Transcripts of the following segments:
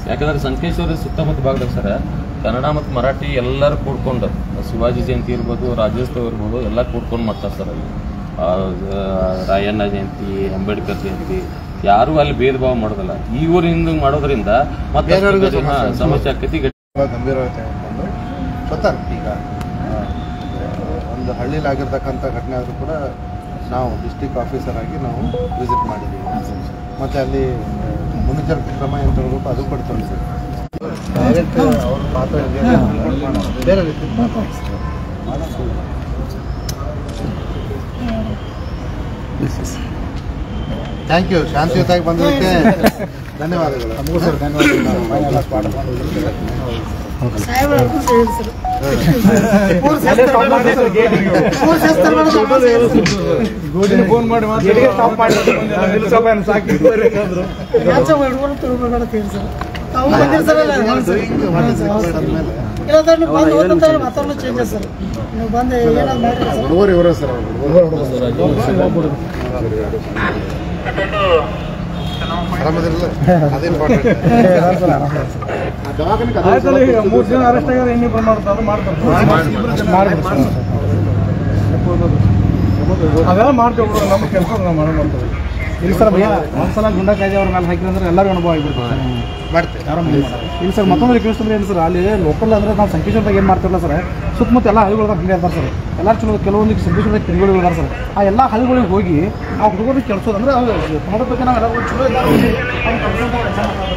ಯಾಕಂದ್ರೆ ಸಂಕೇಶ್ವರ ಸುತ್ತಮುತ್ತ ಭಾಗದಾಗ ಸರ್ ಕನ್ನಡ ಮತ್ತು ಮರಾಠಿ ಎಲ್ಲರೂ ಕೂಡ್ಕೊಂಡು ಶಿವಾಜಿ ಜಯಂತಿ ಇರ್ಬೋದು ರಾಜ್ಯೋತ್ಸವ ಇರ್ಬೋದು ಎಲ್ಲ ಕೂಡ್ಕೊಂಡು ಮಾಡ್ತಾರೆ ಸರ್ ಅಲ್ಲಿ ಆ, ಆ, ರಾಯಣ್ಣ ಜಯಂತಿ ಅಂಬೇಡ್ಕರ್ ಜಯಂತಿ ಯಾರು ಅಲ್ಲಿ ಭೇದ ಭಾವ ಮಾಡೋದಿಲ್ಲ ಈ ಊರಿಂದ ಮಾಡೋದ್ರಿಂದ ಮತ್ತೆ ಬೇರೆಯವ್ರಿಗೂ ಹಾ, ಸಮಸ್ಯೆ ಸಮಸ್ಯೆ ಆಕತಿ ತುಂಬ ಗಂಭೀರತೆ ಬಂದು ಗೊತ್ತಾಗ ಈಗ ಆ, ಒಂದು ಹಳ್ಳಿಲಾಗಿರ್ತಕ್ಕಂಥ ಘಟನೆ ಆದರೂ ಕೂಡ ನಾವು ಡಿಸ್ಟಿಕ್ ಆಫೀಸರ್ ಆಗಿ ನಾವು ವಿಸಿಟ್ ಮಾಡಿದ್ದೀವಿ ಮತ್ತು ಅಲ್ಲಿ ಆ, ಮುನ್ನೆಚ್ಚರಿಕೆ ಕ್ರಮ ಏನು ತಗೋಬೇಕು ಅದು ಕೂಡ ತಿಳಿಸಿ ಡೈರೆಕ್ಟ್ ಅವ್ರ ಪಾತ್ರ ಇದೆ, report ಮಾಡೋಣ. ಬೇರೆ ರೀತಿ ಥ್ಯಾಂಕ್ ಯು ಶಾಂತಿಯುತವಾಗಿ ಬಂದದಕ್ಕೆ ಧನ್ಯವಾದಗಳು ನಮಗೂ ಸರ್ ಸಾಹೇಬ್ರ ಅವ್ರು ಹೇಳಿ ಸರ್. ಮೂರು ಶಾಸ್ತ್ರ ಮೂರು ಶಾಸ್ತ್ರ ಮಾಡೋದು ಅಮಾವಾಸ್ಯೆ ಇದೆ ಸರ್. ಫೋನ್ ಮಾಡಿ ಯಾಚೆ ಹುಡುಗರು ತಿಳ್ಕೊಬೇಡ ಅಂತ ಹೇಳಿ ಸರ್. ತಾವು ಬಂದಿರಿ ಸರ್ ಅಲ್ಲ? ಹೌದು ಸರ್. ಹೌದು ಸರ್, ಹೌದು ಸರ್. ಇಲ್ಲ ಸರ್ ನೀವು ಬಂದು ಹೋದಂತ ವಾತಾವರಣ ಚೇಂಜ್ ಸರ್ ನೀವು ಬಂದು ಏನಾದ್ರು ಮಾಡಿರಿ ಸರ್ ಹುಡುಗರು ಇವರೇ ಸರ್ ಹುಡುಗರು ಆರಾಮದಿರಲ್ಲ ಅದೇ ಇಂಪಾರ್ಟೆಂಟ್ ಆಯ್ತಲ್ಲ ಈಗ ಮೂರು ಜನ ಅರೆಸ್ಟ್ ಆಗ್ಯಾರ ಇನ್ನಿಬ್ರು ಮಾಡ್ತಾರೆ ಅದು ಮಾಡ್ತಾರೆ ಮಾಡ್ಬಿಡ್ತಾರೆ ಅದೆಲ್ಲ ಮಾಡ್ತೇವೆ ಬಿಡು ನಮ್ಮ ಕೆಲಸ ನಾವು ಮಾಡೋ ಮಾಡ್ತೇವೆ ಇಲ್ಲ ಸರ್ ಭಯ್ಯ ಒಂದ್ಸಲ ಗುಂಡಾ ಕಾಯ್ದೆ ಅವ್ರ ಮೇಲೆ ಹಾಕಿದ್ರೆ ಎಲ್ಲರಿಗೂ ಅನುಭವ ಆಗಿಬಿಡ್ತಾರೆ ಮಾಡ್ತೇವೆ ಯಾರೋ ಮಂದಿ ಮಾಡಲ್ಲ. ಇಲ್ಲ ಸರ್ ಮತ್ತೊಂದು ರಿಕ್ವೆಸ್ಟ್ ಅಂದ್ರೆ ಏನು ಸರ್ ಅಲ್ಲಿ ಲೋಕಲ್ ಅಂದ್ರೆ ನಾವು ಸಂಕೇಶ್ವರದಾಗ ಏನು ಮಾಡ್ತಿರಲ್ಲ ಸರ್ ಸುತ್ತಮುತ್ತ ಎಲ್ಲ ಹಳ್ಳಿಗಳ್ದಾಗ ಹಿಂಗೆ ಇರ್ತಾರೆ ಸರ್ ಎಲ್ಲರೂ ಚಲೋ ಕೆಲವೊಂದು ಸಂಕೇಶ್ವರದಾಗ ತಿರುಗಳು ಇರ್ತಾರೆ ಸರ್ ಆ ಎಲ್ಲ ಹಳ್ಳಿಗಳಿಗೆ ಹೋಗಿ ಆ ಹುಡುಗರಿಗೆ ಕೆಲಸೋದು ಅಂದ್ರೆ ಅವ್ರು ಕನ್ನಡ ಬಗ್ಗೆ ನಾವು ಎಲ್ಲರೂ ಚಲೋ ಇದ್ದಾರೆ ಅವ್ರು ಕೆಲ್ಸದ ಕೆಲ್ಸ ಮಾಡ್ತಾರೆ.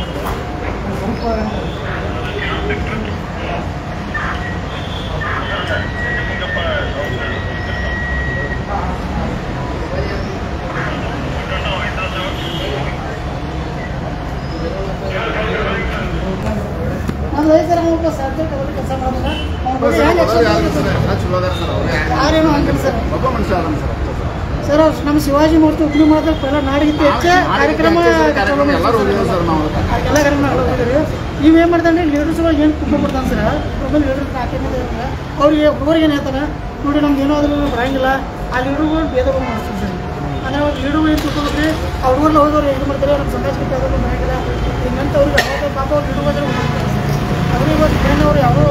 ನಮ್ಮ ವಯಸ್ಸರ ಒಬ್ಬ ಸಾಧ್ಯ ತಗೊಂಡು ಕೆಲಸ ಮಾಡೋದಿಲ್ಲ ಅವ್ನ ಬಗ್ಗೆ ಹೆಂಗೆ action ತಗೋಬೇಕು? ಯಾರೇನು ಹಂಗಿಲ್ಲ ಸರ್ ಒಬ್ಬ ಮನುಷ್ಯ ಆರಾಮ ಸರ್ ಸರ್ ಅವ್ರು ನಮ್ಮ ಶಿವಾಜಿ ಮೂರ್ತಿ ಉಪಯೋಗ ಮಾಡಿದ್ರೆ ಪೆಲ್ಲ ನಾಡಿಗಿಂತ ಹೆಚ್ಚೆ ಕಾರ್ಯಕ್ರಮ ಚಲೋ ಮಾಡ್ತಾರೆ ಎಲ್ಲರೂ ಸರ್. ಹೋಗಿದ್ದೀವಿ ಸರ್ ನಾವು ಎಲ್ಲ ಕಾರ್ಯಕ್ರಮ ಹೋಗಿದ್ದೀರಿ ನೀವು ಏನು ಮಾಡ್ತಾನೆ ಲೀಡರ್ಸ್ಗಳು ಏನು ತುಂಬ ಬಿಡ್ತಾನೆ ಸರ್ ಒಬ್ಬರು ಲೀಡರ್ ನಾಲ್ಕೇ ಮಂದಿ ಇರ್ತಾರೆ ಅವ್ರಿಗೆ ಹುಡುಗರಿಗೆ ಏನು ಹೇಳ್ತಾನೆ ನೋಡಿ ನಮ್ಗೆ ಏನೋ ಅದ್ರ ಬರಂಗಿಲ್ಲ ಆ ಲೀಡರ್ಗಳು ಭೇದ ಭಾವ ಮಾಡ್ತಾರೆ ಸರ್ ಅಂದರೆ ಅವ್ರು ಲೀಡರ್ಗಳು ಏನು ತಿಳ್ಕೊಬೇಕ್ರಿ ಆ ಹುಡುಗರ್ನ ಹೋದವ್ರು ಏನು ಮಾಡ್ತಾರೆ ನಮ್ಮ ಸಮಾಜ ಕಟ್ಟಿ ಆಗೋದು ಬರಂಗಿಲ್ಲ ಹಿಂಗಂತ ಅವ್ರಿಗೆ ಅವಾಗ ಪಾಪ ಅವ್ರು ಲೀಡರ್ ಮಾಡ್ತಾರೆ ಅವ್ರಿಗೆ ಇವತ್ತು ಟ್ರೈನವ್ರು ಯಾರೋ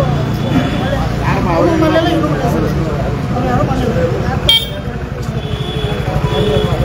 ಅವ್ರ ಮನೆಯಲ್ಲ ಇವರು ಸರ್ ಅವ್ರು ಯಾರೋ ಮನೆ